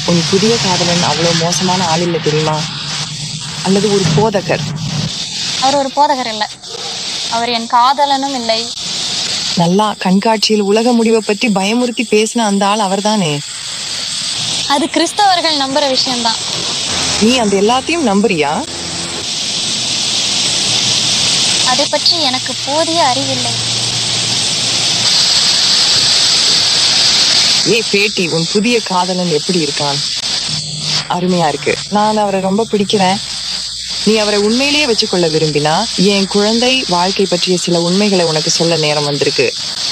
உன் புதிய காதலன் அவ்வளவு மோசமான ஆள் இல்லை தெரியுமா அல்லது ஒரு போதகர் அவர் ஒரு போதகர் இல்லை அவர் என் காதலனும் இல்லை நல்லா கண்காட்சியில் உலக முடிவை பற்றி பயமுறுத்தி பேசின அந்த ஆள் அவர்தானே அது கிறிஸ்தவர்கள் நம்புற விஷயம்தான் நீ அந்த எல்லாத்தையும் நம்புறியா அதை பற்றி எனக்கு போதிய அறிவில்லை ஏய் பேட்டி உன் புதிய காதலன் எப்படி இருக்கான் அருமையா இருக்கு நான் அவரை ரொம்ப பிடிக்கிறேன் நீ அவரை உண்மையிலேயே வச்சுக்கொள்ள விரும்பினா என் குழந்தை வாழ்க்கை பற்றிய சில உண்மைகளை உனக்கு சொல்ல நேரம் வந்திருக்கு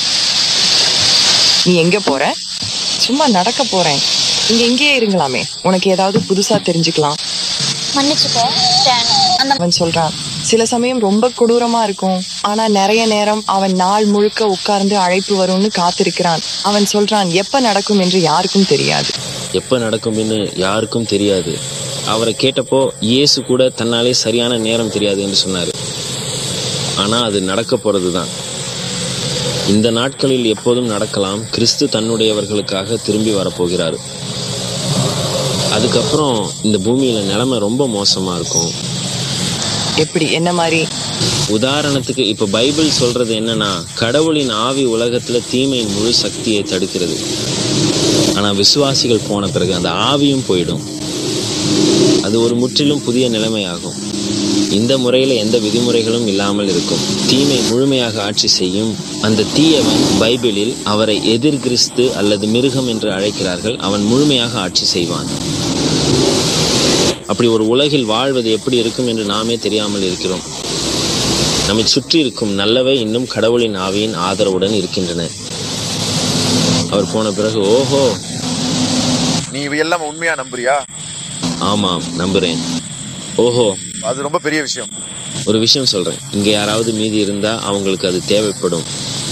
நீ எங்க போற சும்மா நடக்க போறேன் இங்க இங்கேயே இருங்களாமே உனக்கு ஏதாவது புதுசா தெரிஞ்சுக்கலாம் மன்னிச்சுக்கோ ஸ்டான் அந்த அவன் சொல்றான் சில சமயம் ரொம்ப கொடூரமா இருக்கும் ஆனா நிறைய நேரம் அவன் நாள் முழுக்க உட்கார்ந்து அழைப்பு வரும்னு காத்திருக்கிறான் அவன் சொல்றான் எப்ப நடக்கும் என்று யாருக்கும் தெரியாது எப்போ நடக்கும்னு யாருக்கும் தெரியாது அவரை கேட்டப்போ இயேசு கூட தன்னாலே சரியான நேரம் தெரியாது என்று சொன்னார் ஆனால் அது நடக்க போகிறது தான் இந்த நாட்களில் எப்போதும் நடக்கலாம் கிறிஸ்து தன்னுடையவர்களுக்காக திரும்பி வரப்போகிறார் அதுக்கப்புறம் இந்த பூமியில் நிலைமை ரொம்ப மோசமாக இருக்கும் எப்படி என்ன மாதிரி உதாரணத்துக்கு இப்போ பைபிள் சொல்றது என்னன்னா கடவுளின் ஆவி உலகத்துல தீமையின் முழு சக்தியை தடுக்கிறது ஆனா விசுவாசிகள் போன பிறகு அந்த ஆவியும் போயிடும் அது ஒரு முற்றிலும் புதிய நிலைமையாகும் இந்த முறையில எந்த விதிமுறைகளும் இல்லாமல் இருக்கும் தீமை முழுமையாக ஆட்சி செய்யும் அந்த தீயவன் பைபிளில் அவரை எதிர் கிறிஸ்து அல்லது மிருகம் என்று அழைக்கிறார்கள் அவன் முழுமையாக ஆட்சி செய்வான் அப்படி ஒரு உலகில் வாழ்வது எப்படி இருக்கும் என்று நாமே தெரியாமல் இருக்கிறோம் நம்மை சுற்றி இருக்கும் நல்லவை இன்னும் கடவுளின் ஆவியின் ஆதரவுடன் இருக்கின்றன அவர் போன பிறகு ஓஹோ நீ இவையெல்லாம் உண்மையா நம்புறியா ஆமாம் நம்புறேன் ஓஹோ அது ரொம்ப பெரிய விஷயம் ஒரு விஷயம் சொல்றேன் இங்க யாராவது மீதி இருந்தா அவங்களுக்கு அது தேவைப்படும்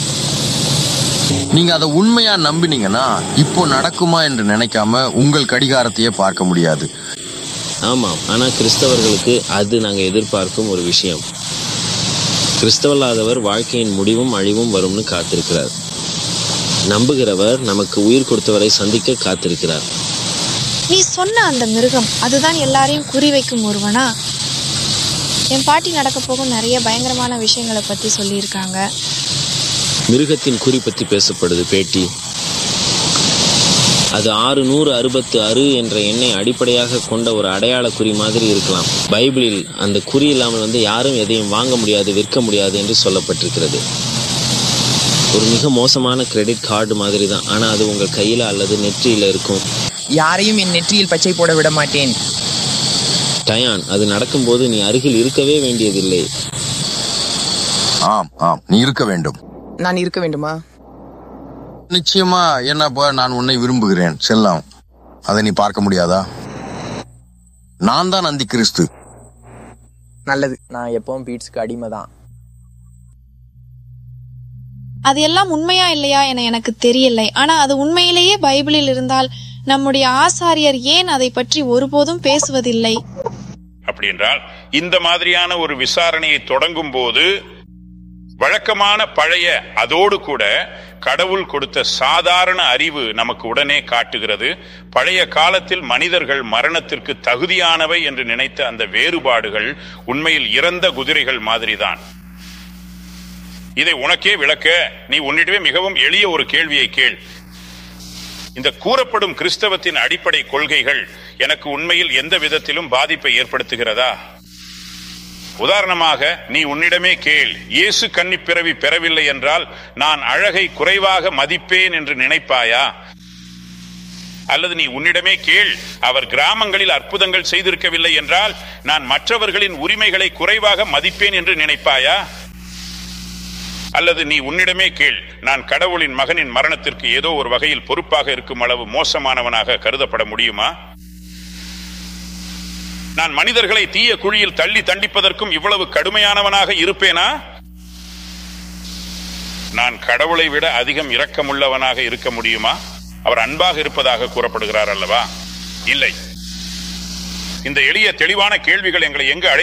நீங்க அதை உண்மையா நம்பினீங்கன்னா இப்போ நடக்குமா என்று நினைக்காம உங்கள் கடிகாரத்தையே பார்க்க முடியாது ஆமாம் ஆனா கிறிஸ்தவர்களுக்கு அது நாங்க எதிர்பார்க்கும் ஒரு விஷயம் கிறிஸ்தவல்லாதவர் வாழ்க்கையின் முடிவும் அழிவும் வரும்னு காத்திருக்கிறார் நம்புகிறவர் நமக்கு உயிர் கொடுத்தவரை சந்திக்க காத்திருக்கிறார் நீ சொன்ன அந்த மிருகம் அதுதான் எல்லாரையும் குறிவைக்கும் ஒருவனா என் பாட்டி நடக்க போகும் நிறைய பயங்கரமான விஷயங்களை பத்தி சொல்லியிருக்காங்க மிருகத்தின் குறி பற்றி பேசப்படுது பேட்டி அது ஆறு நூறு அறுபத்து அறு என்ற எண்ணை அடிப்படையாக கொண்ட ஒரு அடையாள குறி மாதிரி இருக்கலாம் பைபிளில் அந்த குறி இல்லாமல் வந்து யாரும் எதையும் வாங்க முடியாது விற்க முடியாது என்று சொல்லப்பட்டிருக்கிறது ஒரு மிக மோசமான கிரெடிட் கார்டு மாதிரி தான் ஆனால் அது உங்கள் கையில் அல்லது நெற்றியில் இருக்கும் யாரையும் என் நெற்றியில் பச்சை போட விட மாட்டேன் டயான் அது நடக்கும்போது நீ அருகில் இருக்கவே வேண்டியதில்லை ஆம் ஆம் நீ இருக்க வேண்டும் நான் இருக்க வேண்டுமா நிச்சயமா என்னப்பா நான் உன்னை விரும்புகிறேன் செல்லாம் அதை நீ பார்க்க முடியாதா நான் தான் அந்தி கிறிஸ்து நல்லது நான் எப்பவும் பீட்ஸ்க்கு அடிமை தான் அது எல்லாம் உண்மையா இல்லையா என எனக்கு தெரியலை ஆனா அது உண்மையிலேயே பைபிளில் இருந்தால் நம்முடைய ஆசாரியர் ஏன் அதை பற்றி ஒருபோதும் பேசுவதில்லை அப்படி என்றால் இந்த மாதிரியான ஒரு விசாரணையை தொடங்கும் போது வழக்கமான பழைய அதோடு கூட கடவுள் கொடுத்த சாதாரண அறிவு நமக்கு உடனே காட்டுகிறது பழைய காலத்தில் மனிதர்கள் மரணத்திற்கு தகுதியானவை என்று நினைத்த அந்த வேறுபாடுகள் உண்மையில் இறந்த குதிரைகள் மாதிரிதான் இதை உனக்கே விளக்க நீ உன்னிடமே மிகவும் எளிய ஒரு கேள்வியை கேள் இந்த கூறப்படும் கிறிஸ்தவத்தின் அடிப்படை கொள்கைகள் எனக்கு உண்மையில் எந்த விதத்திலும் பாதிப்பை ஏற்படுத்துகிறதா உதாரணமாக நீ உன்னிடமே கேள் இயேசு கன்னி பிறவி பெறவில்லை என்றால் நான் அழகை குறைவாக மதிப்பேன் என்று நினைப்பாயா அல்லது நீ உன்னிடமே கேள் அவர் கிராமங்களில் அற்புதங்கள் செய்திருக்கவில்லை என்றால் நான் மற்றவர்களின் உரிமைகளை குறைவாக மதிப்பேன் என்று நினைப்பாயா அல்லது நீ உன்னிடமே கேள் நான் கடவுளின் மகனின் மரணத்திற்கு ஏதோ ஒரு வகையில் பொறுப்பாக இருக்கும் அளவு மோசமானவனாக கருதப்பட முடியுமா நான் மனிதர்களை தீய குழியில் தள்ளி தண்டிப்பதற்கும் இவ்வளவு கடுமையானவனாக இருப்பேனா நான் கடவுளை விட அதிகம் இரக்கமுள்ளவனாக இருக்க முடியுமா அவர் அன்பாக இருப்பதாக கூறப்படுகிறார் அல்லவா இல்லை இந்த எளிய தெளிவான கேள்விகள் எங்களை எங்கு அழை